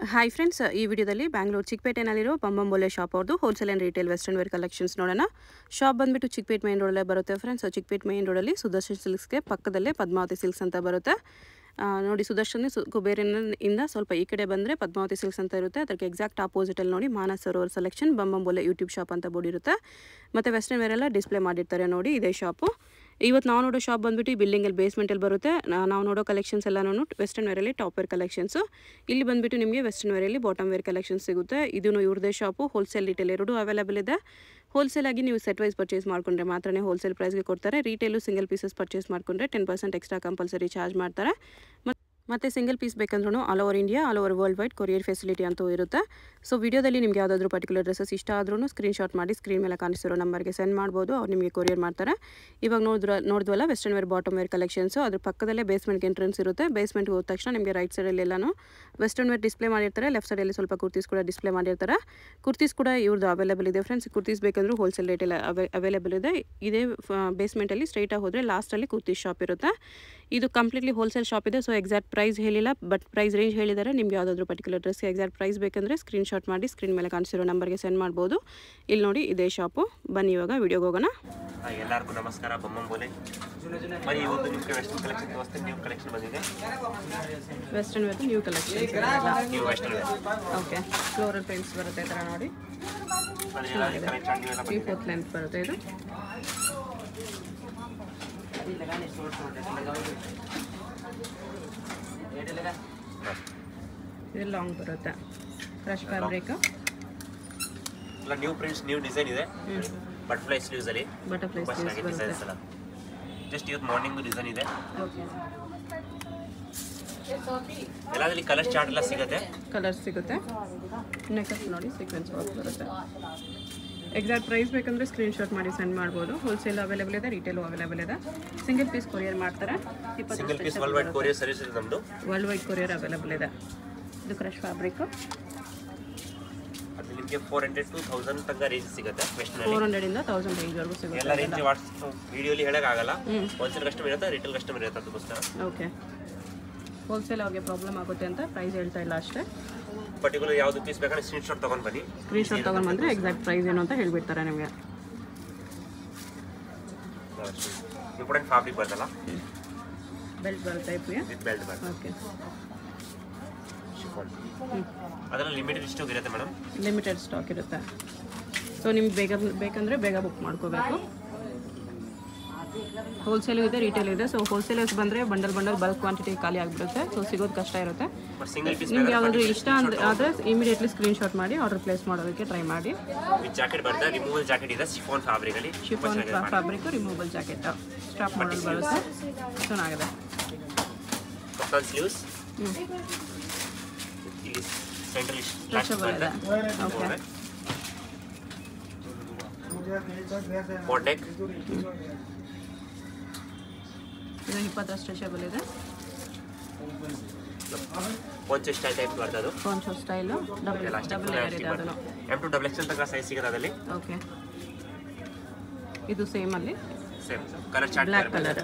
Hi friends ಈ ವಿಡಿಯೋದಲ್ಲಿ ಬ್ಯಾಂಗ್ಳೂರು ಚಿಕ್ಕಪೇಟೆನಲ್ಲಿರೋ ಬಂಬಂಬೋಲೆ ಶಾಪ್ ಅವ್ರದ್ದು wholesale and retail western wear collections ನೋಡೋಣ ಶಾಪ್ ಬಂದುಬಿಟ್ಟು ಚಿಕ್ಕಪೇಟೆ ಮೇನ್ ರೋಡಲ್ಲೇ ಬರುತ್ತೆ ಫ್ರೆಂಡ್ಸ್ ಚಿಕ್ಕಪೇಟೆ ಮೇನ್ ರೋಡಲ್ಲಿ ಸುದರ್ಶನ್ ಸಿಲ್ಕ್ಸ್ಗೆ ಪಕ್ಕದಲ್ಲೇ ಪದ್ಮಾವತಿ ಸಿಲ್ಕ್ಸ್ ಅಂತ ಬರುತ್ತೆ ಆ, ನೋಡಿ ಸುದರ್ಶನ್ ಸು ಕುಬೇರಿನಿಂದ ಸ್ವಲ್ಪ ಈ ಕಡೆ ಬಂದರೆ ಪದ್ಮಾವತಿ ಸಿಲ್ಕ್ಸ್ ಅಂತ ಇರುತ್ತೆ ಅದಕ್ಕೆ ಎಕ್ಸಾಕ್ಟ್ ಆಪೋಸಿಟಲ್ಲಿ ನೋಡಿ Manas Sarovar selection Bambambhole YouTube shop ಅಂತ ಬೋರ್ಡ್ ಇರುತ್ತೆ ಮತ್ತು ವೆಸ್ಟರ್ನ್ ವೇರ್ ಎಲ್ಲ ಡಿಸ್ಪ್ಲೇ ಮಾಡಿರ್ತಾರೆ ನೋಡಿ ಇದೇ ಶಾಪು ಇವತ್ತು ನಾವು ನೋಡೋ ಶಾಪ್ ಬಂದ್ಬಿಟ್ಟು ಬಿಲ್ಡಿಂಗಲ್ಲಿ ಬೇಸ್ಮೆಂಟಲ್ಲಿ ಬರುತ್ತೆ ನಾ- ನಾವು ನೋಡೋ ಕಲೆಕ್ಷನ್ಸ್ ಎಲ್ಲನೂ ವೆಸ್ಟರ್ನ್ ವೇರಲ್ಲಿ ಟಾಪ್ ವೇರ್ ಕಲೆಕ್ಷನ್ಸು ಇಲ್ಲಿ ಬಂದ್ಬಿಟ್ಟು ನಿಮಗೆ ವೆಸ್ಟರ್ನ್ ವೇರಲ್ಲಿ ಬಾಟಮ್ ವೇರ್ ಕಲೆಕ್ಷನ್ಸ್ ಸಿಗುತ್ತೆ ಇದೂ ಇವ್ರದೇ ಶಾಪು ಹೋಲ್ಸೇಲ್ ರಿಟೇಲ್ ಎರಡೂ ಅವೈಲೇಬಲ್ ಇದೆ ಹೋಲ್ಸೇಲ್ ಆಗಿ ನೀವು ಸೆಟ್ ವೈಸ್ ಪರ್ಚೇಸ್ ಮಾಡ್ಕೊಂಡ್ರೆ ಮಾತ್ರನೇ ಹೋಲ್ಸೇಲ್ ಪ್ರೈಸ್ಗೆ ಕೊಡ್ತಾರೆ ರಿಟೇಲು ಸಿಂಗಲ್ ಪೀಸಸ್ ಪರ್ಚೇಸ್ ಮಾಡ್ಕೊಂಡ್ರೆ ten percent extra compulsory charge ಮಾಡ್ತಾರೆ ಮತ್ತು ಮತ್ತು ಸಿಂಗಲ್ ಪೀಸ್ ಬೇಕಂದ್ರೂ all over India all over world wide courier facility ಅಂತೂ ಇರುತ್ತೆ ಸೊ ವಿಡಿಯೋದಲ್ಲಿ ನಿಮ್ಗೆ ಯಾವುದಾದ್ರೂ ಪರ್ಟಿಕ್ಯುಲರ್ ಡ್ರೆಸ್ಸಸ್ ಇಷ್ಟ ಆದ್ರೂ ಸ್ಕ್ರೀನ್ಶಾಟ್ ಮಾಡಿ ಸ್ಕ್ರೀನ್ ಮೇಲೆ ಕಾಣಿಸಿರೋ ನಂಬರ್ಗೆ ಸೆಂಡ್ ಮಾಡ್ಬೋದು ಅವ್ರು ನಿಮಗೆ ಕೊರಿಯರ್ ಮಾಡ್ತಾರೆ ಇವಾಗ ನೋಡಿದ್ರ ನೋಡಿದ್ವಲ್ಲ western wear bottom wear collections ಅದ್ರ ಪಕ್ಕದಲ್ಲೇ ಬೇಸ್ಮೆಂಟ್ಗೆ ಎಂಟ್ರೆನ್ಸ್ ಇರುತ್ತೆ ಬೇಸ್ಮೆಂಟ್ಗೆ ಹೋದ ತಕ್ಷಣ ನಿಮಗೆ ರೈಟ್ ಸೈಡಲ್ಲಿ ಎಲ್ಲನೂ ವೆಸ್ಟರ್ನ್ ವೇರ್ ಡಿಸ್ಪ್ಲೇ ಮಾಡಿರ್ತಾರೆ ಲೆಫ್ಟ್ ಸೈಡಲ್ಲಿ ಸ್ವಲ್ಪ ಕುರ್ತೀಸ್ ಕೂಡ ಡಿಸ್ಪ್ಲೇ ಮಾಡಿರ್ತಾರೆ ಕುರ್ತೀಸ್ ಕೂಡ ಇವ್ರದ್ದು ಅವೈಲೇಬಲ್ ಇದೆ ಫ್ರೆಂಡ್ಸ್ ಕುರ್ತೀಸ್ ಬೇಕಂದ್ರೂ ಹೋಲ್ಸೇಲ್ ರೇಟಲ್ಲಿ ಅವೈಲೇಬಲ್ ಇದೆ ಇದೇ ಬೇಸ್ಮೆಂಟಲ್ಲಿ ಸ್ಟ್ರೈಟಾಗಿ ಹೋದರೆ ಲಾಸ್ಟಲ್ಲಿ ಕುರ್ತೀಸ್ ಶಾಪ್ ಇರುತ್ತೆ ಇದು ಕಂಪ್ಲೀಟ್ಲಿ ಹೋಲ್ಸೇಲ್ ಶಾಪ್ ಇದೆ ಸೊ ಎಕ್ಸಾಕ್ಟ್ ಪ್ರೈಸ್ ಹೇಳಿಲ್ಲ ಬಟ್ ಪ್ರೈಸ್ ರೇಂಜ್ ಹೇಳಿದ್ದಾರೆ ನಿಮ್ಗೆ ಯಾವುದಾದ್ರೂ ಪರ್ಟಿಕ್ಯುಲರ್ ಡ್ರೆಸ್ಗೆ ಎಕ್ಸಾಕ್ಟ್ ಪ್ರೈಸ್ ಬೇಕಂದರೆ ಸ್ಕ್ರೀನ್ಶಾಟ್ ಮಾಡಿ ಸ್ಕ್ರೀನ್ ಮೇಲೆ ಕಾಣಿಸಿರೋ ನಂಬರ್ಗೆ ಸೆಂಡ್ ಮಾಡ್ಬೋದು ಇಲ್ಲಿ ನೋಡಿ ಇದೇ ಶಾಪು ಬನ್ನಿ ಇವಾಗ ವಿಡಿಯೋಗೆ ಹೋಗೋಣ ಹಾಯ್, ಎಲ್ಲರಿಗೂ ನಮಸ್ಕಾರ ಬೊಮ್ಮಂಬೋಲೆ ಬರೀ ಇವತ್ತು ನಿಮಗೆ ವೆಸ್ಟರ್ನ್ ಕಲೆಕ್ಷನ್ ತೋರಿಸ್ತೀನಿ ನ್ಯೂ ಕಲೆಕ್ಷನ್ ಬಂದಿದೆ western wear new collections new western okay floral prints ಬರುತ್ತೆ ಈ ಥರ ನೋಡಿ ಕಲೆಕ್ಷನ್ ನ್ಯೂ ಎಲ್ಲ ತ್ರೀ ಫೋರ್ತ್ ಲೆಂತ್ ಬರುತ್ತೆ ಇದು ಇದು ಲಾಂಗ್ ಬರುತ್ತೆ ಕ್ರಶ್ ಫ್ಯಾಬ್ರಿಕ್ ಎಲ್ಲ ನ್ಯೂ ಪ್ರಿಂಟ್ಸ್ ನ್ಯೂ ಡಿಸೈನ್ ಇದೆ ಬಟರ್ಫ್ಲೈ ಸ್ಲೀವ್ಸ್ ಅಲ್ಲಿ ಬಟರ್ಫ್ಲೈ ತುಂಬಾ ಚೆನ್ನಾಗಿ ಬರುತ್ತೆ ಡಿಸೈನ್ಸ್ ಎಲ್ಲ ಜಸ್ಟ್ ಇವತ್ತು ಮಾರ್ನಿಂಗ್ ಡಿಸೈನ್ ಇದೆ ಓಕೆ ಎಲ್ಲದಲ್ಲಿ ಕಲರ್ ಚಾರ್ಟ್ ಎಲ್ಲ ಸಿಗುತ್ತೆ ಕಲರ್ಸ್ ಸಿಗುತ್ತೆ ನೆಕ್ಸ್ಟ್ ನೋಡಿ ಸೀಕ್ವೆನ್ಸ್ ವರ್ಕ್ ಬರುತ್ತೆ ಎಕ್ಸಾಕ್ಟ್ ಪ್ರೈಸ್ ಬೇಕಂದ್ರೆ ಸ್ಕ್ರೀನ್ಶಾಟ್ ಮಾಡಿ ಸೆಂಡ್ ಮಾಡ್ಬೋದು ಹೋಲ್ಸೇಲ್ ಅವೈಲೇಬಲ್ ಇದೆ ರಿಟೇಲು ಅವೈಲೇಬಲ್ ಇದೆ ಸಿಂಗಲ್ ಪೀಸ್ ಕೊರಿಯರ್ ಮಾಡ್ತಾರೆ single piece world wide courier service ಇದೆ ನಮ್ಮದು ವರ್ಲ್ಡ್ ವೈಡ್ ಕೊರಿಯರ್ ಅವೈಲೇಬಲ್ ಇದೆ ಇದು ಕ್ರಶ್ ಫ್ಯಾಬ್ರಿಕ್ ಅದು ನಿಮಗೆ ಫೋರ್ ಹಂಡ್ರೆಡ್ ಟು ತೌಸಂಡ್ ತನಕ ರೇಂಜ್ ಸಿಗುತ್ತೆ ವೆಸ್ಟರ್ನ್ ಫೋರ್ ಹಂಡ್ರೆಡಿಂದ ತೌಸಂಡ್ ರೇಂಜ್ವರೆಗೂ ಎಲ್ಲ ಸಿಗುತ್ತೆ ರೇಂಜ್ ವಾಟ್ಸ್ ವಿಡಿಯೋಲಿ ಹೇಳೋಕ್ಕಾಗಲ್ಲ ಹೋಲ್ಸೇಲ್ ಕಸ್ಟಮರ್ ಇರುತ್ತೆ ರಿಟೇಲ್ ಕಸ್ಟಮರ್ ಇರುತ್ತೆ ಅದಕ್ಕೋಸ್ಕರ ಓಕೆ ಹೋಲ್ಸೇಲ್ ಅವ್ರಿಗೆ ಪ್ರಾಬ್ಲಮ್ ಆಗುತ್ತೆ ಅಂತ ಪ್ರೈಸ್ ಹೇಳ್ತಾ ಇಲ್ಲ ಅಷ್ಟೇ ಪರ್ಟಿಕ್ಯುಲರ್ ಯಾವುದು ಪೀಸ್ ಬೇಕಾದ್ರೆ ಸ್ಕ್ರೀನ್ಶಾಟ್ ತೊಗೊಂಡು ಬನ್ನಿ ಸ್ಕ್ರೀನ್ಶಾಟ್ ತೊಗೊಂಡು ಬಂದರೆ ಎಕ್ಸಾಕ್ಟ್ ಪ್ರೈಸ್ ಏನು ಅಂತ ಹೇಳ್ಬಿಡ್ತಾರೆ ನಿಮಗೆ ಇಂಪಾರ್ಟೆಂಟ್ ಫ್ಯಾಬ್ರಿಕ್ ಬರ್ತಲ್ಲ ಬೆಲ್ಟ್ ಬರುತ್ತೆ ಇಪ್ಪಿಗೆ ವಿತ್ ಬೆಲ್ಟ್ ಬರ್ತದೆ ಓಕೆ ಶಿಫಾನ್ ಹ್ಞೂ ಅದರಲ್ಲಿ ಲಿಮಿಟೆಡ್ ಸ್ಟಾಕ್ ಇರುತ್ತೆ ಮೇಡಮ್ ಲಿಮಿಟೆಡ್ ಸ್ಟಾಕ್ ಇರುತ್ತೆ ಸೊ ನಿಮ್ಗೆ ಬೇಗ ಬೇಕಂದರೆ ಬೇಗ ಬುಕ್ ಮಾಡ್ಕೋಬೇಕು ಹೋಲ್ಸೇಲು ಇದೆ ರಿಟೇಲ್ ಇದೆ ಸೊ ಹೋಲ್ಸೇಲರ್ಸ್ ಬಂದರೆ ಬಂಡಲ್ ಬಂಡಲ್ ಬಲ್ಕ್ ಕ್ವಾಂಟಿಟಿ ಖಾಲಿ ಆಗಿಬಿಡುತ್ತೆ ಸೊ ಸಿಗೋದು ಕಷ್ಟ ಇರುತ್ತೆ ಬಟ್ ಸಿಂಗಲ್ ಪೀಸ್ ನಿಮ್ಗೆ ಯಾವುದಾದ್ರು ಇಷ್ಟ ಅಂದ್ರೆ ಆದರೆ ಇಮಿಡಿಯೇಟ್ಲಿ ಸ್ಕ್ರೀನ್ಶಾಟ್ ಮಾಡಿ ಆರ್ಡರ್ ಪ್ಲೇಸ್ ಮಾಡೋದಕ್ಕೆ ಟ್ರೈ ಮಾಡಿ ವಿತ್ ಜಾಕೆಟ್ ಬರ್ತದೆ ರಿಮೂವಲ್ ಜಾಕೆಟ್ ಇದೆ ಶಿಫಾನ್ ಫ್ಯಾಬ್ರಿಕ್ ಅಲ್ಲಿ chiffon fabric removable jacket strap model ಬರುತ್ತೆ ಚೆನ್ನಾಗಿದೆ ಕಪ್ತಾನ್ ಸ್ಲೀವ್ಸ್ ಹ್ಞೂ ಇಲ್ಲಿ ಸೆಂಟ್ರಲ್ ಸ್ಟ್ರೆಚಬಲ್ ಇದೆ ಓಕೆ ಬಾಟೆಕ್ ಇದು ಇಪ್ಪತ್ತರ ಸ್ಟ್ರೆಚಬಲ್ ಇದೆ ಪಂಚ್ ಸ್ಟೈಲ್ ಟೈಪ್ ಬರ್ತದೆ ಅದು ಕಾನ್ಶೋ ಸ್ಟೈಲು ಡಬಲ್ ಡಬಲ್ ಲೇಯರ್ ಇದೆ ಅದನ್ನು ಎಮ್ ಟು ಡಬಲ್ ಎಕ್ಸೆಲ್ ತನಕ ಸೈಜ್ ಸಿಗುತ್ತೆ ಅದರಲ್ಲಿ ಓಕೆ ಇದು ಸೇಮ್ ಅಲ್ಲಿ same colour chart black colour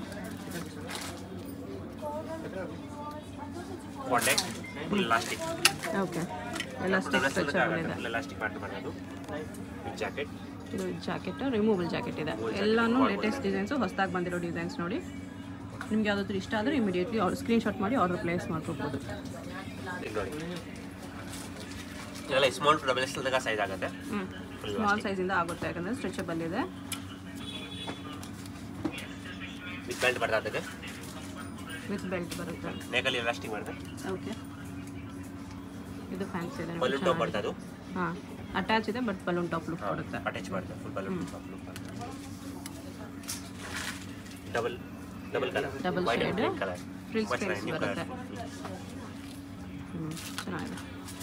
ಬಾಟೆಕ್ full elastic okay elastic double XL stretchable ಇದೆ ಫುಲ್ ಎಲಾಸ್ಟಿಕ್ ಪಾರ್ಟ್ ಬರ್ತದೆ ವಿತ್ ಜಾಕೆಟ್ ಇದು ಜಾಕೆಟ್ ರಿಮೂವಲ್ ಜಾಕೆಟ್ ಇದೆ ಎಲ್ಲಾನು ಲೇಟೆಸ್ಟ್ ಡಿಸೈನ್ಸು ಹೊಸದಾಗಿ ಬಂದಿರೋ ಡಿಸೈನ್ಸ್ ನೋಡಿ ನಿಮ್ಗೆ ಯಾವುದಾದ್ರೂ ಇಷ್ಟ ಆದರೆ ಇಮಿಡಿಯೇಟ್ಲಿ ಅವ್ರು ಸ್ಕ್ರೀನ್ಶಾಟ್ ಮಾಡಿ ಆರ್ಡರ್ ಪ್ಲೇಸ್ ಮಾಡ್ಕೋಬೋದು ಇಲ್ಲಿ ನೋಡಿ ಇದೆಲ್ಲ ಸ್ಮಾಲ್ ಟು ಡಬಲ್ ಎಕ್ಸೆಲ್ ತನಕ ಸೈಜ್ ಆಗುತ್ತೆ ಹ್ಞೂ ಸ್ಮಾಲ್ ಸೈಜಿಂದ ಆಗುತ್ತೆ ಯಾಕಂದರೆ ಸ್ಟ್ರೆಚಬಲ್ ಇದೆ ವಿತ್ ಬೆಲ್ಟ್ ಬರ್ತದೆ ಅದಕ್ಕೆ ವಿತ್ ಬೆಲ್ಟ್ ಬರುತ್ತೆ ನೆಕಲ್ಲಿ ಎಲಾಸ್ಟಿಕ್ ಬರ್ತದೆ ಓಕೆ ಇದು ಫ್ಯಾನ್ಸಿ ಇದೆ ಬಲೂನ್ ಟಾಪ್ ಬರ್ತದೆ ಅದು ಹಾಂ ಅಟ್ಯಾಚ್ ಇದೆ ಬಟ್ ಬಲೂನ್ ಟಾಪ್ ಲುಕ್ ಕೊಡುತ್ತೆ ಅಟ್ಯಾಚ್ ಬರ್ತದೆ full balloon top look double double colour Double white shade. And green colour Frills frills ಬರುತ್ತೆ. ಹ್ಞೂ ಚೆನ್ನಾಗಿದೆ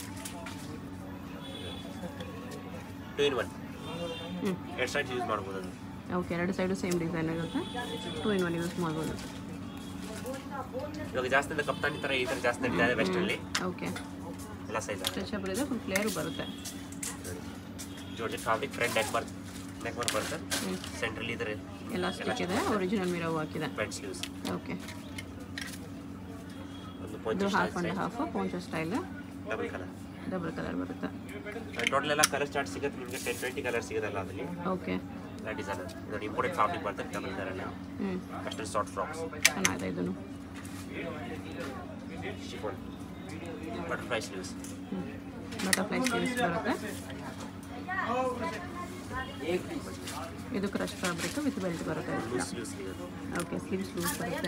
ಟೂ ಇನ್ ಒನ್ ಹ್ಞೂ ಎರಡು ಸೈಡ್ ಯೂಸ್ ಮಾಡ್ಬೋದು ಅದು ಓಕೆ ಎರಡು ಸೈಡು ಸೇಮ್ ಡಿಸೈನ್ ಇರುತ್ತೆ ಟೂ ಇನ್ ಒನ್ ಯೂಸ್ ಮಾಡ್ಬೋದು ಇವಾಗ ಜಾಸ್ತಿ ಅಂದ್ರೆ ಕಪ್ತಾನಿ ಥರ ಈ ಥರ ಜಾಸ್ತಿ ನಡೀತಾ ಇದೆ ವೆಸ್ಟಲ್ಲಿ ಓಕೆ ಎಲ್ಲ ಸೈಜ್ ಸ್ಟ್ರೆಚಬಲ್ ಇದೆ ಫುಲ್ ಫ್ಲೇರು ಬರುತ್ತೆ ಜೋಡಿ ಫ್ಯಾಬ್ರಿಕ್ ಫ್ರಂಟ್ ನೆಕ್ ಬರ್ತದೆ ನೆಕ್ ವರ್ಕ್ ಬರ್ತದೆ ಹ್ಞೂ ಸೆಂಟ್ರಲ್ ಇದ್ರೆ ಎಲಾಸ್ಟಿಕ್ ಇದೆ ಒರಿಜಿನಲ್ ಮಿರವ್ ಹಾಕಿದೆ ಫ್ರಂಟ್ ಸ್ಲೀವ್ಸ್ ಓಕೆ ಒಂದು ಇದು poncho half and half poncho style double colour double colour ಬರುತ್ತೆ ಟೋಟಲ್ ಎಲ್ಲ ಕಲರ್ ಚಾರ್ಟ್ ಸಿಗುತ್ತೆ ನಿಮಗೆ ಟೆನ್ ಟ್ವೆಂಟಿ ಕಲರ್ ಸಿಗೋದಲ್ಲ ಅದರಲ್ಲಿ ಓಕೆ ಎಲ್ಲ ಡಿಸೈನ್ ಇದು ಇಂಪೋರ್ಟೆಡ್ ಫ್ಯಾಬ್ರಿಕ್ ಬರ್ತದೆ ಡಬಲ್ ಕಲರ್ ಹ್ಞೂ ಅಷ್ಟು ಶಾರ್ಟ್ ಫ್ರಾಕ್ಸ್ ಚೆನ್ನಾಗಿದೆ ಇದನ್ನು ಶಿಫೋನ್ ಬಟರ್ಫ್ಲೈ ಸ್ಲೀವ್ಸ್ ಹ್ಞೂ ಬಟರ್ಫ್ಲೈ ಸ್ಲೀವ್ಸ್ ಬರುತ್ತೆ ಇದು ಕ್ರಶ್ ಫ್ಯಾಬ್ರಿಕ್ ವಿತ್ ಬೆಲ್ಟ್ ಬರುತ್ತೆ ಲೂಸ್ ಸ್ಲೀವ್ಸ್ ಸಿಗುತ್ತೆ ಓಕೆ ಸ್ಲೀವ್ಸ್ ಲೂಸ್ ಬರುತ್ತೆ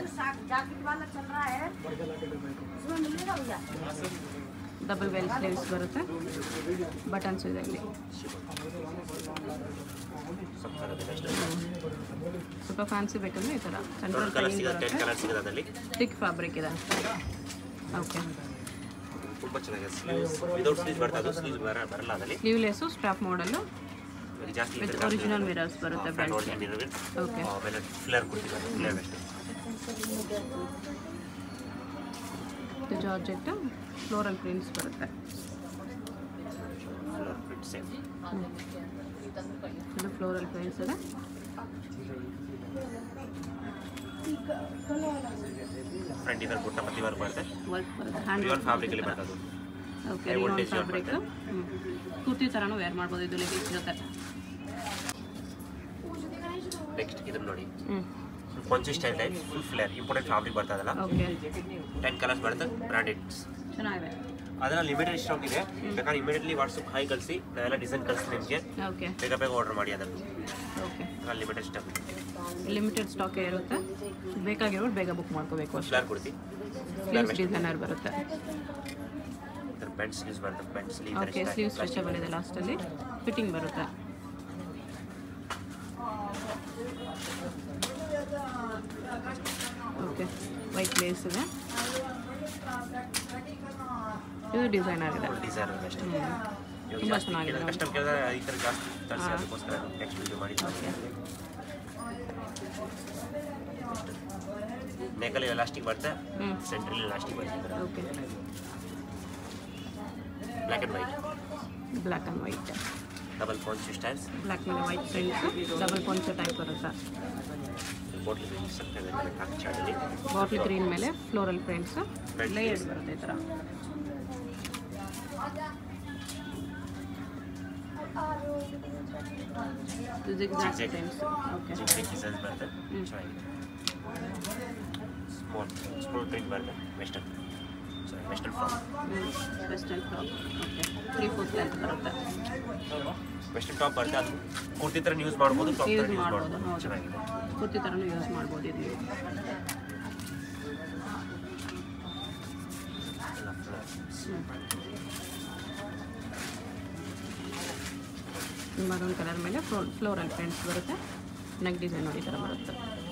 ಡಬಲ್ ವೆಲ್ ಸ್ಲೀವ್ಸ್ ಬರುತ್ತೆ ಬಟನ್ಸ್ ಇದೆ ಇಲ್ಲಿ ಸಕ್ಕತ್ತಾಗಿದೆ ಅಷ್ಟು ಸ್ವಲ್ಪ ಫ್ಯಾನ್ಸಿ ಬೇಕಂದ್ರೆ ಈ ಥರ ಟೋಟಲ್ ಸೆಂಟ್ರಲ್ ಕಲರ್ ಪ್ಲೇನ್ ಸಿಗುತ್ತೆ ಟೆನ್ ಬರುತ್ತೆ ಕಲರ್ ಸಿಗುತ್ತೆ ಅದರಲ್ಲಿ ಥಿಕ್ ಫ್ಯಾಬ್ರಿಕ್ ಇದೆ ಓಕೆ ತುಂಬ ಚೆನ್ನಾಗಿದೆ ಸ್ಲೀವ್ಸ್ ವಿದೌಟ್ ಸ್ಲೀವ್ಸ್ ಬರ್ತದೆ ಅದು ಸ್ಲೀವ್ಸ್ ಬರ ಬರಲ್ಲ ಅದರಲ್ಲಿ ಸ್ಲೀವ್ಲೆಸ್ಸು ಸ್ಟ್ರಾಪ್ ಮಾಡಲು ಇದು ಜಾಸ್ತಿ ವಿತ್ ಒರಿಜಿನಲ್ ಮಿರರ್ಸ್ ಬರುತ್ತೆ ಬೆಲ್ಟ್ ಓಕೆ ಆಮೇಲೆ ಫ್ಲೇರ್ ಕೊಟ್ಟಿದ್ದಾರೆ ಫ್ಲೇರ್ ಅಷ್ಟೇ ಇದು ಜಾರ್ಜೆಟ್ ಫ್ಲೋರಲ್ ಪ್ರಿಂಟ್ಸ್ ಬರುತ್ತೆ ಫ್ಲೇರ್ ಪ್ರಿಂಟ್ ಸೇಮ್ ಹ್ಮ್. ಇದು ಫ್ಲೋರಲ್ ಪ್ರಿಂಟ್ಸ್ ಇದೆ ಫ್ರಂಟ್ ಇದರ ಪುಟ್ಟ ಮತ್ತಿ ವರ್ಕ್ ಬರುತ್ತೆ ವರ್ಕ್ ಬರುತ್ತೆ ಹ್ಯಾಂಡ್ ಪ್ಯೂರ್ ಫ್ಯಾಬ್ರಿಕಲ್ಲಿ ಬರ್ತದೆ ಓಕೆ High voltage ಫ್ಯಾಬ್ರಿಕ್ ಹ್ಞೂ ಕುರ್ತಿ ಥರನೂ ವೇರ್ ಮಾಡ್ಬೋದು ಇದು ಲೆಗಿನ್ಸ್ ಜೊತೆ ನೆಕ್ಸ್ಟ್ ಇದನ್ನ ನೋಡಿ ಹ್ಞೂ poncho style type full flare important fabric ಬರ್ತದಲ್ಲ ಓಕೆ ಟೆನ್ ಕಲರ್ಸ್ ಬರುತ್ತೆ ಬ್ರಾಂಡೆಡ್ಸ್ ಚೆನ್ನಾಗಿದೆ ಅದನ್ನ ಲಿಮಿಟೆಡ್ ಸ್ಟಾಕ್ ಇದೆ ಬೇಕಾದ್ರೆ ಇಮಿಡಿಯೇಟ್ಲಿ ವಾಟ್ಸಪ್ ಹಾಯ್ ಕಳಿಸಿ ನಾವೆಲ್ಲ ಡಿಸೈನ್ ಕಳಿಸ್ತೀನಿ ನಿಮಗೆ ಓಕೆ ಬೇಗ ಬೇಗ ಆರ್ಡರ್ ಮಾಡಿ ಅದನ್ನು ಓಕೆ ಲಿಮಿಟೆಡ್ ಸ್ಟಾಕ್ ಲಿಮಿಟೆಡ್ ಸ್ಟಾಕೇ ಇರುತ್ತೆ ಬೇಕಾಗಿರೋರು ಬೇಗ ಬುಕ್ ಮಾಡ್ಕೋಬೇಕು ಅಷ್ಟೇ ಫ್ಲೇರ್ ಕೊಡ್ತಿ ಸ್ಲೀವ್ಸ್ ಡಿಸೈನರ್ ಬರುತ್ತೆ ಇದರ ಪೆಂಟ್ ಸ್ಲೀವ್ಸ್ ಬರುತ್ತೆ ಪೆಂಟ್ ಓಕೆ ಸ್ಲೀವ್ ಸ್ಲೀವ್ ಸ್ಟ್ರೆಚಬಲ್ ಇದೆ ಲಾಸ್ಟಲ್ಲಿ ಫಿಟ್ಟಿಂಗ್ ಬರುತ್ತೆ ಓಕೆ ವೈಟ್ ಲೇಸ್ ಇದೆ ಇದು ಡಿಸೈನರ್ ಇದೆ ಡಿಸೈನ್ ಅಷ್ಟೇ ಹ್ಞೂ ತುಂಬ ಚೆನ್ನಾಗಿದೆ ಕಸ್ಟಮ್ ಕೇಳಿದ್ರೆ ಈ ಥರ ಜಾಸ್ತಿ ತರಿಸಿ ಅದಕ್ಕೋಸ್ಕರ ನೆಕ್ಸ್ಟ್ ವಿಡಿಯೋ ಮಾಡಿ ಓಕೆ ನೆಕಲ್ಲಿ ಎಲಾಸ್ಟಿಕ್ ಬರುತ್ತೆ ಹ್ಞೂ ಸೆಂಟ್ರಲ್ಲಿ ಎಲಾಸ್ಟಿಕ್ ಬರುತ್ತೆ okay black and white black and white double point styles black ಮೇಲೆ white prints double poncho type ಬರುತ್ತೆ ಬಾಟ್ಲಿ ಸಕ್ಕರೆ ಹಾಕಿ ಚಾರ್ಟಲ್ಲಿ ಬಾಟ್ಲ್ ಗ್ರೀನ್ ಮೇಲೆ ಫ್ಲೋರಲ್ ಪ್ರಿಂಟ್ಸ್ ಲೇಯರ್ಡ್ ಬರುತ್ತೆ ಈ ಥರ zigzag Zigzag. Prints okay zig designs ಬರುತ್ತೆ ಹ್ಮ್. ಚೆನ್ನಾಗಿದೆ ಸ್ಮಾಲ್ ಸ್ಮಾಲ್ ಪ್ರಿಂಟ್ ಬರುತ್ತೆ western sorry western frock western frock okay three fourth length ಬರುತ್ತೆ ವೆಸ್ಟರ್ನ್ ಟಾಪ್ ಬರುತ್ತೆ ಅದು ಕುರ್ತಿ ಥರ ಯೂಸ್ ಮಾಡ್ಬೋದು ಟಾಪ್ ಥರ ಯೂಸ್ ಯೂಸ್ ಮಾಡ್ಬೋದು ಮಾಡ್ಬೋದು ಹೌದು ಚೆನ್ನಾಗಿದೆ ಕುರ್ತಿ ಥರನೂ ಯೂಸ್ ಮಾಡ್ಬೋದು ಇದು ಎಲ್ಲ flowers. ಮರೂನ್ ಕಲರ್ ಮೇಲೆ ಫ್ಲೋ ಫ್ಲೋರಲ್ ಪ್ರಿಂಟ್ಸ್ ಬರುತ್ತೆ ನೆಕ್ ಡಿಸೈನ್ ನೋಡಿ ಈ ಥರ ಬರುತ್ತೆ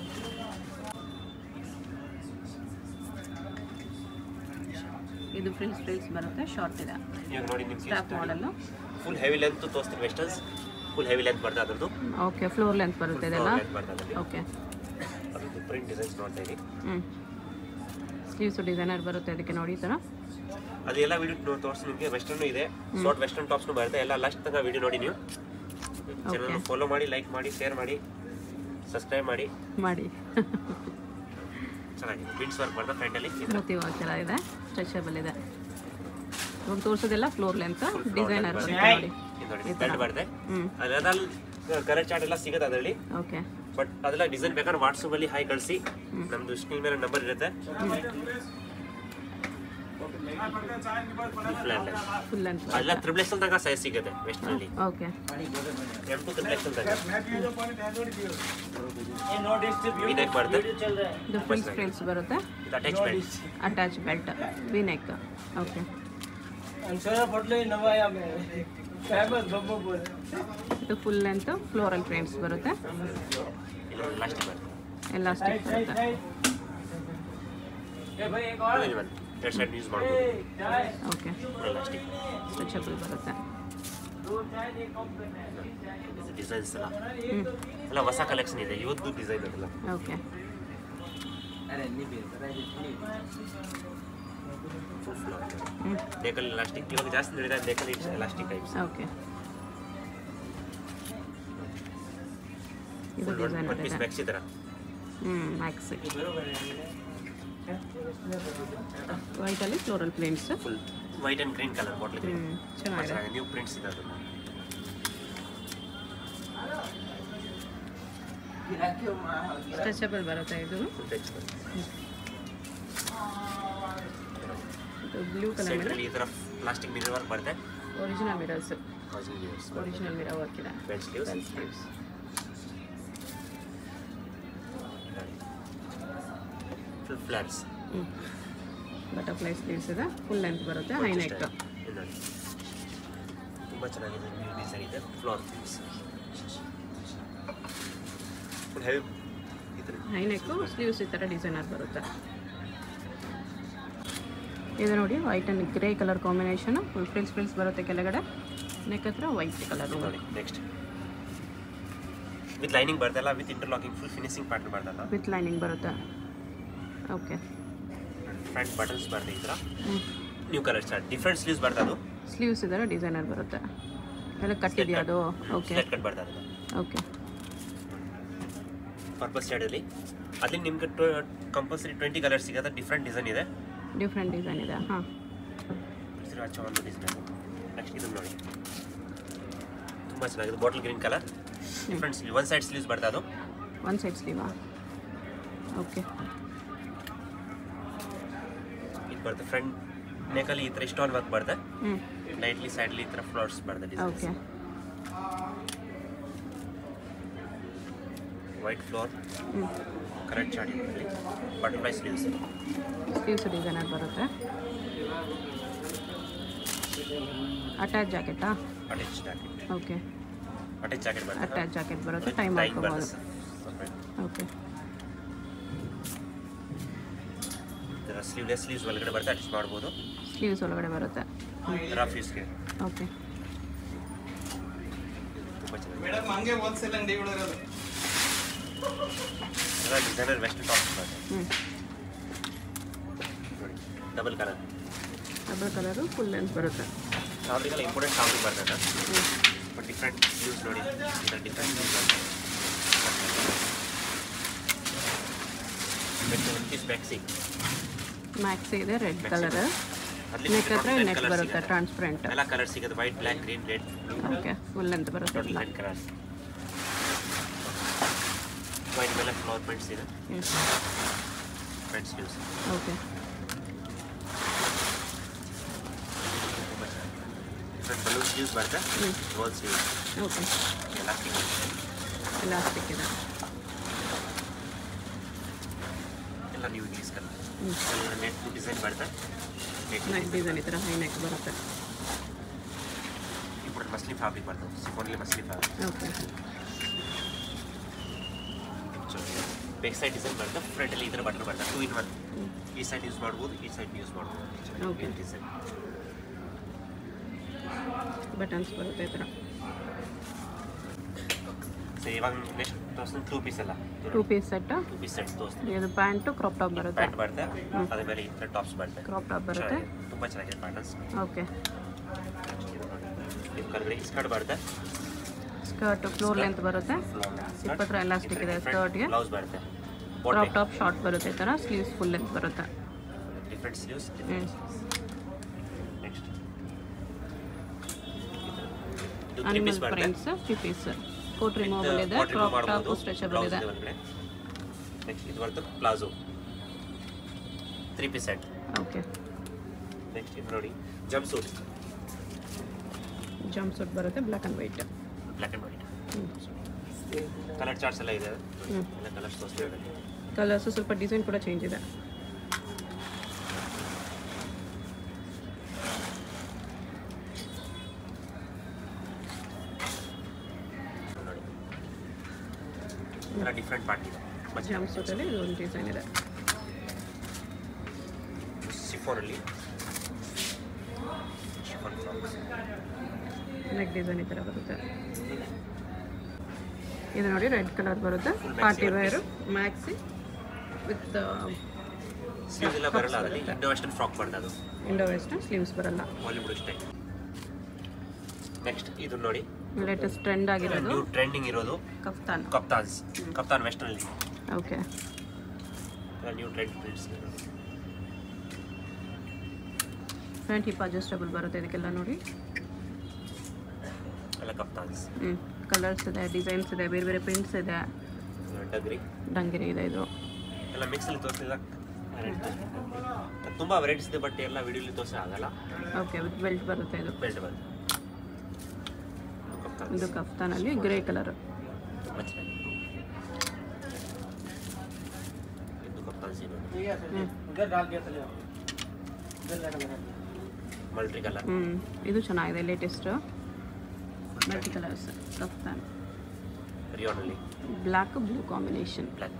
ಇದು ಫ್ರಿಲ್ಸ್ ಫ್ರಿಲ್ಸ್ ಬರುತ್ತೆ ಶಾರ್ಟ್ ಇದೆ ಇವಾಗ ನೋಡಿ ನಿಮ್ಗೆ strap model full heavy length ತೋರಿಸ್ತೀನಿ ವೆಸ್ಟರ್ನ್ಸ್ ಫುಲ್ ಹೆವಿ ಲೆಂತ್ ಬರ್ತದೆ ಅದ್ರದ್ದು ಓಕೆ ಫ್ಲೋರ್ ಲೆಂತ್ ಬರುತ್ತೆ ಇದೆಲ್ಲ ಲೆಂತ್ ಬರ್ತದೆ ಅದರಲ್ಲಿ ಓಕೆ ಅದ್ರದ್ದು ಪ್ರಿಂಟ್ ಡಿಸೈನ್ಸ್ ನೋಡ್ತಾ ಇರಿ ಹ್ಞೂ ಸ್ಲೀವ್ಸ್ ಡಿಸೈನರ್ ಬರುತ್ತೆ ಅದಕ್ಕೆ ನೋಡಿ ಈ ಥರ ಅದು ಎಲ್ಲ ವಿಡಿಯೋ ತೋರಿಸಿ ನಿಮಗೆ ವೆಸ್ಟರ್ನು ಇದೆ ಶಾರ್ಟ್ ವೆಸ್ಟರ್ನ್ ಟಾಪ್ಸ್ನು ಬರುತ್ತೆ ಎಲ್ಲ ಲಾಸ್ಟ್ ತನಕ ವಿಡಿಯೋ ನೋಡಿ ನೀವು ಚಾನಲ್ ಫಾಲೋ ಮಾಡಿ ಲೈಕ್ ಮಾಡಿ ಶೇರ್ ಮಾಡಿ ಸಬ್ಸ್ಕ್ರೈಬ್ ಮಾಡಿ ಮಾಡಿ ಚೆನ್ನಾಗಿದೆ ಬಿಡ್ಸ್ ವರ್ಕ್ ಬರ್ತದೆ ಫ್ರಂಟಲ್ಲಿ ಮೂತಿ ವರ್ಕ್ ಎಲ್ಲ ಇದೆ ಸ್ಟ್ರೆಚಬಲ್ ಇದೆ ಇವಾಗ ತೋರಿಸೋದೆಲ್ಲ ಫ್ಲೋರ್ ಲೆಂತ್ ಡಿಸೈನರ್ ಬರುತ್ತೆ ನೋಡಿ ನೋಡಿ ಬೆಲ್ಟ್ ಬರುತ್ತೆ ಹ್ಞೂ ಅದ್ರಲ್ಲಿ ಕಲರ್ ಚಾರ್ಟ್ ಎಲ್ಲ ಸಿಗುತ್ತೆ ಅದರಲ್ಲಿ ಓಕೆ ಬಟ್ ಅದೆಲ್ಲ ಡಿಸೈನ್ ಬೇಕಾದ್ರೆ ವಾಟ್ಸಪ್ ಅಲ್ಲಿ ಹಾಯ್ ಕಳಿಸಿ ನಮ್ದು ಸ್ಕ್ರೀನ್ ಮೇಲೆ ನಂಬರ್ ಇರುತ್ತೆ ಫುಲ್ ಲೆಂತ್ ಎಲ್ಲ ತ್ರಿಬಲ್ ಎಕ್ಸಲ್ ತನಕ ಸೈಜ್ ಸಿಗುತ್ತೆ ವೆಸ್ಟ್ ನಲ್ಲಿ okay M to triple XL ತನಕ ವಿ ನೆಕ್ ಬರುತ್ತೆ ಇದು ಫ್ರಿಲ್ಸ್ ಫ್ರಿಲ್ಸ್ ಬರುತ್ತೆ ಇದು attachment attach belt V neck okay ಇದು ಫುಲ್ ಲೆಂತ್ ಫ್ಲೋರಲ್ ಪ್ರಿಂಟ್ಸ್ ಬರುತ್ತೆ ಇಲ್ಲ ಲಾಸ್ಟಿಗೆ ಬರುತ್ತೆ ಎಲಾಸ್ಟಿಕ್ ಬರುತ್ತೆ ಎರಡು ಸೈಡ್ ಯೂಸ್ ಮಾಡ್ಬೋದು ಓಕೆ ಲಾಸ್ಟಿಗೆ ಸ್ಟ್ರೆಚಬಲ್ ಬರುತ್ತೆ ಡಿಸೈನ್ಸ್ ಎಲ್ಲ ಹ್ಞೂ ಎಲ್ಲ ಹೊಸ ಕಲೆಕ್ಷನ್ ಇದೆ ಇವತ್ತು ಡಿಸೈನ್ ಅದೆಲ್ಲ ಓಕೆ ಫುಲ್ ಫ್ಲೋರ್ ಹ್ಞೂ ನೆಕಲ್ ಎಲಾಸ್ಟಿಕ್ ಇವಾಗ ಜಾಸ್ತಿ ನಡೆದ ನೆಕಲ್ ಎಲಾಸ್ಟಿಕ್ ಟೈಪ್ಸ್ ಓಕೆ ಇದು ಫುಲ್ ಡಿಸೈನ್ ಒನ್ ಪೀಸ್ ಇದೆ ಮ್ಯಾಕ್ಸ್ ಈ ಥರ ಹ್ಞೂ ಮ್ಯಾಕ್ಸ್ ವೈಟಲ್ಲಿ floral plains full white and green colour bottle green ಹ್ಞೂ ಚೆನ್ನಾಗಿದೆ ನ್ಯೂ ಪ್ರಿಂಟ್ಸ್ ಇದೆ ಅದು ಸ್ಟ್ರೆಚಬಲ್ ಬರುತ್ತೆ ಇದು ಫುಲ್ ಟಚ್ ಬ್ಲೂ ಕಲರ್ ಮೇಲೆ ಸೆಂಟ್ರಲ್ಲಿ ಈ ಥರ ಪ್ಲಾಸ್ಟಿಕ್ ಮಿರರ್ ವರ್ಕ್ ಬರುತ್ತೆ original mirrors original original mirror work ಇದೆ belt sleeves bell sleeves full flats ಹ್ಞೂ ಬಟರ್ಫ್ಲೈ ಸ್ಲೀವ್ಸ್ ಇದೆ ಫುಲ್ ಲೆಂತ್ ಬರುತ್ತೆ ಹೈ ನೆಕ್ ನೋಡಿ ತುಂಬ ಚೆನ್ನಾಗಿದೆ ನ್ಯೂ ಡಿಸೈನ್ ಇದೆ ಫ್ಲೋರ್ ಥೀಮ್ಸ್ ಫುಲ್ ಹೆವಿ ಇದ್ರ ಹೈ ನೆಕ್ಕು ಸ್ಲೀವ್ಸ್ ಈ ಥರ ಡಿಸೈನರ್ ಬರುತ್ತೆ ಇದು ನೋಡಿ white and grey colour combination full frills frills ಬರುತ್ತೆ ಕೆಳಗಡೆ ನೆಕ್ ಹತ್ರ ವೈಟ್ ಕಲರ್ ನೋಡಿ ನೆಕ್ಸ್ಟ್ ವಿತ್ ಲೈನಿಂಗ್ ಬರ್ತಲ್ಲ with interlocking full finishing pattern ಬರ್ತಲ್ಲ ವಿತ್ ಲೈನಿಂಗ್ ಬರುತ್ತೆ ಓಕೆ ಫ್ರಂಟ್ ಬಟನ್ಸ್ ಬರ್ತದೆ ಈ ಥರ ಹ್ಞೂ new colour start different sleeves ಬರ್ತದೆ ಸ್ಲೀವ್ಸ್ ಇದರ ಡಿಸೈನರ್ ಬರುತ್ತೆ ಎಲ್ಲ ಕಟ್ಟಿದೆಯಾ ಅದು ಓಕೆ ಸ್ಲೆಟ್ ಕಟ್ ಬರ್ತದೆ ಓಕೆ ಪರ್ಪಸ್ ಸೈಡಲ್ಲಿ ಅಲ್ಲಿ ನಿಮ್ಗೆ ಕಂಪಲ್ಸರಿ ಟ್ವೆಂಟಿ ಕಲರ್ಸ್ ಸಿಗುತ್ತೆ ಡಿಫ್ರೆಂಟ್ ಡಿಸೈನ್ ಇದೆ ಡಿಫ್ರೆಂಟ್ ಡಿಸೈನ್ ಇದೆ ಹಾಂ ಹಚ್ಚ ಒಂದು ಡಿಸೈನ್ ನೆಕ್ಸ್ಟ್ ಇದು ನೋಡಿ ತುಂಬ ಚೆನ್ನಾಗಿದೆ bottle green colour different sleeve one side sleeves ಬರ್ತದೆ ಅದು ಒನ್ ಸೈಡ್ ಸ್ಲೀವಾ ಓಕೆ ಇದು ಬರ್ತದೆ ಫ್ರಂಟ್ ನೆಕಲ್ಲಿ ಈ ಥರ ಸ್ಟೋನ್ ವರ್ಕ್ ಬರ್ತದೆ ಹ್ಞೂ ಲೈಟ್ಲಿ ಸೈಡ್ಲಿ ಈ ಥರ ಫ್ಲವರ್ಸ್ ಬರ್ತದೆ ಓಕೆ ವೈಟ್ ಫ್ಲೋರ್ ಹ್ಞೂ ಕರೆಕ್ಟ್ ಚಾರ್ಟ್ ಇದರಲ್ಲಿ ಬಟರ್ಫ್ಲೈ ಸ್ಲೀವ್ಸ್ ಸ್ಲೀವ್ಸ್ ಡಿಸೈನರ್ ಬರುತ್ತೆ ಅಟ್ಯಾಚ್ ಜಾಕೆಟಾ attach jacket okay attach jacket ಬರ್ತದೆ ಅಟ್ಯಾಚ್ ಜಾಕೆಟ್ ಬರುತ್ತೆ ಟೈಮ್ ಟೈಮ್ ಮಾಡ್ಕೋಬೋದು ಬರ್ತದೆ ಓಕೆ ಸ್ಲೀವ್ಲೆಸ್ ಸ್ಲೀವ್ಸ್ ಒಳಗಡೆ ಬರ್ತದೆ ಅಟ್ಯಾಚ್ ಮಾಡ್ಬೋದು ಸ್ಲೀವ್ಸ್ ಒಳಗಡೆ ಬರುತ್ತೆ ರಫ್ ಯೂಸ್ಗೆ ಓಕೆ ತುಂಬ ಚೆನ್ನಾಗಿದೆ ಮೇಡಮ್ ಹಂಗೆ ಹೋಲ್ಸೇಲ್ ಅಂಗಡಿ ಇರೋದು ಎಲ್ಲ ಡಿಸೈನರ್ ವೆಸ್ಟ್ ಟಾಪ್ ಬರ್ತದೆ ಹ್ಞೂ ನೋಡಿ double colour double colour full length ಬರುತ್ತೆ ಫ್ಯಾಬ್ರಿಕ್ ಎಲ್ಲ ಇಂಪಾರ್ಟೆಂಟ್ ಫ್ಯಾಬ್ರಿಕ್ ಬರ್ತದೆ ಹ್ಞೂ ಬಟ್ ಡಿಫ್ರೆಂಟ್ ಸ್ಲೀವ್ಸ್ ನೋಡಿ ಇದರ ಡಿಫ್ರೆಂಟ್ ಸ್ಲೀವ್ಸ್ ಬರ್ತದೆ ಒನ್ ಪೀಸ್ ಮ್ಯಾಕ್ಸಿ ಮ್ಯಾಕ್ಸಿ ಇದೆ ರೆಡ್ ಕಲರ್ ಅಲ್ಲಿ ನೆಕ್ ಹತ್ರ different ನೆಕ್ colours ಬರುತ್ತೆ ಸಿಗುತ್ತೆ. ಟ್ರಾನ್ಸ್ಪರೆಂಟ್ ಎಲ್ಲ ಕಲರ್ ಸಿಗುತ್ತೆ white black green red okay full length ಬರುತ್ತೆ ಟೋಟಲ್ ನೈನ್ ಕಲರ್ಸ್ ವೈಟ್ ಮೇಲೆ ಫ್ಲವರ್ ಪ್ರಿಂಟ್ಸ್ ಇದೆ front sleeves okay different balloon sleeves ಬರುತ್ತೆ ಹ್ಞೂ roll sleeves okay elastic elastic ಇದೆ ಎಲ್ಲ ನೀವು ಯೂಸ್ ಕಲರ್ ಹ್ಞೂ ಎಲ್ಲ ನೆಟ್ ಡಿಸೈನ್ ಬರುತ್ತೆ ನೆಟ್ ನೆಕ್ ಡಿಸೈನ್ ಈ ಥರ ಹೈ ನೆಕ್ ಬರುತ್ತೆ ఇప్పుడు మస్లీ ఫ్యాబ్రిక్ పడతాం ఓన్లీ మస్లీ fabric okay back side design ಬರುತ್ತೆ ಫ್ರಂಟಲ್ಲಿ ಈ ಥರ ಬಟನ್ ಬರುತ್ತೆ ಟೂ ಇನ್ ಒನ್ ಈ ಸೈಡ್ ಯೂಸ್ ಮಾಡ್ಬೋದು ಈ ಸೈಡ್ ಯೂಸ್ ಮಾಡ್ಬೋದು Okay. ಡಿಸೈನ್ ಬಟನ್ಸ್ ಬರುತ್ತೆ ಈ ಥರ ಸೊ ಇವಾಗ ನೆಕ್ಸ್ಟ್ ತೋರಿಸ್ತೀನಿ ಟೂ ಪೀಸ್ ಎಲ್ಲ two piece set two piece set ತೋರಿಸ್ತೀನಿ ಇದು ಪ್ಯಾಂಟು ಕ್ರಾಪ್ ಟಾಪ್ ಬರುತ್ತೆ ಪ್ಯಾಂಟ್ ಬರುತ್ತೆ ಅದ್ರ ಮೇಲೆ ಈ ಥರ ಟಾಪ್ಸ್ ಬರುತ್ತೆ ಕ್ರಾಪ್ ಟಾಪ್ ಬರುತ್ತೆ ಚೆನ್ನಾಗಿದೆ. ತುಂಬ ಚೆನ್ನಾಗಿದೆ ಪ್ಯಾಟರ್ನ್ಸ್ ಓಕೆ ಇದು ಕೆಳಗಡೆ ಸ್ಕರ್ಟ್ ಬರುತ್ತೆ ಸ್ಕರ್ಟ್ ಫ್ಲೋರ್ ಲೆಂತ್ ಬರುತ್ತೆ ಇಪ್ಪತ್ತರ elastic ಇದೆ skirt ಗೆ. ಬ್ಲೌಸ್ ಬರುತ್ತೆ ಕ್ರಾಪ್ ಟಾಪ್ ಶಾರ್ಟ್ ಬರುತ್ತೆ ಈ ಥರ ಸ್ಲೀವ್ಸ್ ಫುಲ್ ಲೆಂತ್ ಬರುತ್ತೆ ಡಿಫ್ರೆಂಟ್ ಸ್ಲೀವ್ಸ್ ಹ್ಞೂ ನೆಕ್ಸ್ಟ್ ಇದು ತ್ರೀ ಅನಿಮಲ್ ಪೀಸ್ ಬರುತ್ತೆ prints three piece coat removal ಇದೆ ಕ್ರಾಪ್ ಟಾಪ್ ಸ್ಟ್ರೆಚಬಲ್ ಇದೆ ನೆಕ್ಸ್ಟ್ ಇದು ಬರುತ್ತೆ palazzo three piece set okay next ಇದು ನೋಡಿ ಜಂಪ್ ಸೂಟ್ ಜಂಪ್ ಸೂಟ್ ಬರುತ್ತೆ black and white black and white ಹ್ಞೂ ಕಲರ್ ಚಾರ್ಟ್ಸ್ ಎಲ್ಲ ಇದೆ ಹ್ಞೂ ಎಲ್ಲ ಕಲರ್ಸ್ ತೋರಿಸ್ತೀವಿ ಕಲರ್ಸು ಸ್ವಲ್ಪ ಡಿಸೈನ್ ಕೂಡ ಚೇಂಜ್ ಇದೆ ನೋಡಿ ಎಲ್ಲ ಡಿಫ್ರೆಂಟ್ ಪಾರ್ಟ್ ಇದೆ ಜಂಪ್ ಸೂಟಲ್ಲಿ ಇದು ಒಂದು ಡಿಸೈನ್ ಇದೆ ಶಿಫೋನಲ್ಲಿ ಶಿಫೋನ್ ಫ್ರಾಕ್ಸ್ ನೆಕ್ ಡಿಸೈನ್ ಈ ಥರ ಬರುತ್ತೆ ಇದು ನೋಡಿ ರೆಡ್ ಕಲರ್ ಬರುತ್ತೆ Full maxi party one wear maxi with sleeves ಎಲ್ಲ ಬರಲ್ಲ ಅದರಲ್ಲಿ ಇಂಡೋ ವೆಸ್ಟರ್ನ್ ಫ್ರಾಕ್ ಬರ್ತದೆ ಅದು ಇಂಡೋ ವೆಸ್ಟರ್ನ್ ಸ್ಲೀವ್ಸ್ ಬರಲ್ಲ ಬಾಲಿವುಡ್ ಸ್ಟೈಲ್ ನೆಕ್ಸ್ಟ್ ಇದು ನೋಡಿ ಲೇಟೆಸ್ಟ್ ಟ್ರೆಂಡ್ ಆಗಿರೋದು ನ್ಯೂ ಟ್ರೆಂಡಿಂಗ್ ಇರೋದು ಕಫ್ತಾನ್ ಕಪ್ತಾನ್ಸ್ ಕಪ್ತಾನ್ ವೆಸ್ಟರ್ನಲ್ಲಿ okay new trend prints front hip adjustable ಬರುತ್ತೆ ಇದಕ್ಕೆಲ್ಲ ನೋಡಿ ಎಲ್ಲ ಕಪ್ತಾನ್ಸ್ ಹ್ಞೂ ಕಲರ್ಸ್ ಇದೆ ಡಿಸೈನ್ಸ್ ಇದೆ ಬೇರೆ ಬೇರೆ ಪ್ರಿಂಟ್ಸ್ ಇದೆ ಡಗ್ರಿ ಡಂಗಿರಿ ಇದೆ ಇದು ಎಲ್ಲ ಮಿಕ್ಸಲ್ಲಿ ತೋರಿಸಿದ ತುಂಬ ವೆರೈಟೀಸ್ ಇದೆ ಬಟ್ ಎಲ್ಲ ವಿಡಿಯೋಲಿ ತೋರಿಸಿ ಆಗಲ್ಲ ಓಕೆ ವಿತ್ ಬೆಲ್ಟ್ ಬರುತ್ತೆ ಇದು ಬೆಲ್ಟ್ ಬಂದು ಇದು ಕಫ್ತಾನಲ್ಲಿ ಗ್ರೇ ಕಲರ್ ತುಂಬ ಚೆನ್ನಾಗಿದೆ ಇದು ಕಪ್ತಾನ್ಸ್ ಇದು ಹ್ಞೂ ಮಲ್ಟ್ರಿ ಕಲರ್ ಹ್ಞೂ ಇದು ಚೆನ್ನಾಗಿದೆ ಲೇಟೆಸ್ಟ್ ಮಲ್ಟಿ ಕಲರ್ಸ್ ಕಫ್ತಾನ್ ರಿಯೋನಲ್ಲಿ ಬ್ಲ್ಯಾಕ್ ಬ್ಲೂ ಕಾಂಬಿನೇಷನ್ ಬ್ಲ್ಯಾಕ್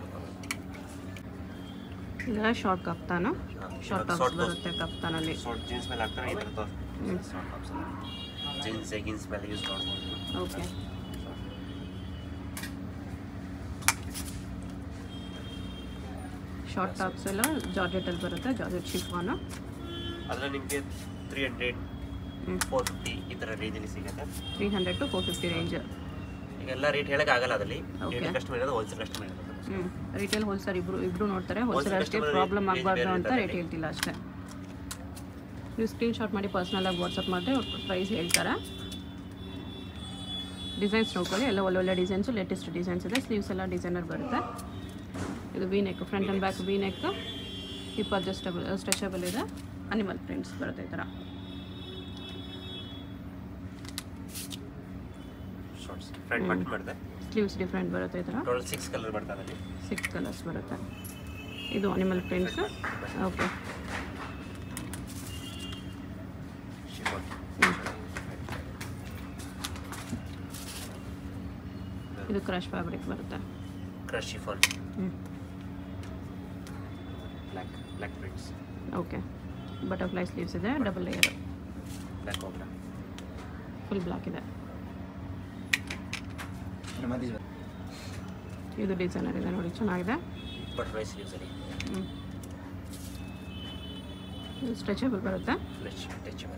ಇದೆಲ್ಲ short kaftan short tops short ಬರುತ್ತೆ ಕಫ್ತಾನಲ್ಲಿ ಶಾರ್ಟ್ ಜೀನ್ಸ್ ಮೇಲೆ ಹಾಕ್ತಾರೆ ಈ ಥರ ಹ್ಮ್. ಶಾರ್ಟ್ ಟಾಪ್ಸ್ ಜೀನ್ಸ್ ಜೆಗಿನ್ಸ್ ಮೇಲೆ ಯೂಸ್ ಮಾಡ್ಬೋದು ಓಕೆ ಶಾರ್ಟ್ ಟಾಪ್ಸ್ ಎಲ್ಲ ಜಾರ್ಜೆಟಲ್ಲಿ ಬರುತ್ತೆ ಜಾರ್ಜೆಟ್ ಶಿಫಾನು ಅದರಲ್ಲಿ ನಿಮಗೆ ತ್ರೀ ಹಂಡ್ರೆಡ್ ಹ್ಞೂ ಫೋರ್ ಫಿಫ್ಟಿ ಈ ಥರ ರೇಂಜಲ್ಲಿ ಸಿಗುತ್ತೆ three hundred to four fifty range ಈಗ ಎಲ್ಲ ರೇಟ್ ಹೇಳಕ್ಕೆ ಆಗಲ್ಲ ಅದರಲ್ಲಿ Okay. ರೇಟ್ ಕಸ್ಟಮರ್ ಇರೋದು ಹೋಲ್ಸೇಲ್ ಕಸ್ಟಮರ್ ಇರೋದು ಹ್ಞೂ ರಿಟೇಲ್ ಹೋಲ್ಸೇಲ್ ಇಬ್ರು ಇಬ್ರು ನೋಡ್ತಾರೆ ಹೋಲ್ಸೇಲ್ ಅಷ್ಟೇ customer ಪ್ರಾಬ್ಲಮ್ range ಆಗಬಾರ್ದು ಬೇರೆ ಅಂತ ಇರ್ತದೆ. ರೇಟ್ ಹೇಳ್ತಿಲ್ಲ ಅಷ್ಟೇ ನೀವು ಸ್ಕ್ರೀನ್ ಶಾಟ್ ಮಾಡಿ ಪರ್ಸ್ನಲಾಗಿ ವಾಟ್ಸಪ್ ಮಾಡಿದ್ರೆ ಪ್ರೈಸ್ ಹೇಳ್ತಾರೆ ಡಿಸೈನ್ಸ್ ನೋಡ್ಕೊಳ್ಳಿ ಎಲ್ಲ ಒಳ್ಳೊಳ್ಳೆ ಡಿಸೈನ್ಸು ಲೇಟೆಸ್ಟ್ ಡಿಸೈನ್ಸ್ ಇದೆ ಸ್ಲೀವ್ಸ್ ಎಲ್ಲ ಡಿಸೈನರ್ ಬರುತ್ತೆ ಇದು V neck front and back V neck hip adjustable stretchable ಇದೆ ಅನಿಮಲ್ ಪ್ರಿಂಟ್ಸ್ ಬರುತ್ತೆ ಈ ಥರ ಶಾರ್ಟ್ಸ್ ಫ್ರಂಟ್ ಬಟನ್ ಮಾಡಿದೆ ಸ್ಲೀವ್ಸ್ ಡಿಫ್ರೆಂಟ್ ಬರುತ್ತೆ ಈ ಥರ ಟೋಟಲ್ ಸಿಕ್ಸ್ ಕಲರ್ ಬರ್ತದೆ ಅದರಲ್ಲಿ ಸಿಕ್ಸ್ ಕಲರ್ಸ್ ಬರುತ್ತೆ ಇದು ಅನಿಮಲ್ ಪ್ರಿಂಟ್ಸ್ ಓಕೆ ಶಿಫಾನ್ ಇದು ಕ್ರಶ್ ಫ್ಯಾಬ್ರಿಕ್ ಬರುತ್ತೆ ಕ್ರಶ್ ಶಿಫಾನ್ ಹ್ಞೂ black black prints okay butterfly sleeves ಇದೆ ಡಬಲ್ ಲೇಯರ್ ಬ್ಲ್ಯಾಕ್ ಹೋಗ್ಲಾ ಫುಲ್ ಬ್ಲ್ಯಾಕ್ ಇದೆ ಇದು ಡಿಸೈನರ್ ಇದೆ ನೋಡಿ ಚೆನ್ನಾಗಿದೆ ಬಟರ್ಫ್ಲೈ ಸ್ಲೀವ್ಸಲ್ಲಿ ಇದು ಸ್ಟ್ರೆಚಬಲ್ ಬರುತ್ತೆ flesh touchable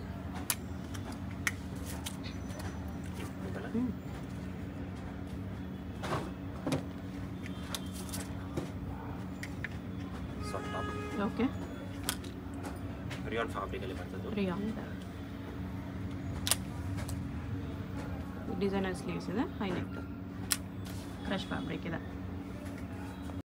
hmm. Soft top okay rayon ಫ್ಯಾಬ್ರಿಕಲ್ಲಿ ಬರ್ತದ್ದು ರಿಯಾನ್ ಇದೆ ಡಿಸೈನರ್ ಸ್ಲೀವ್ಸ್ ಇದೆ ಹೈ ನೆಕ್ ಕ್ರಶ್ ಫ್ಯಾಬ್ರಿಕ್ ಇದೆ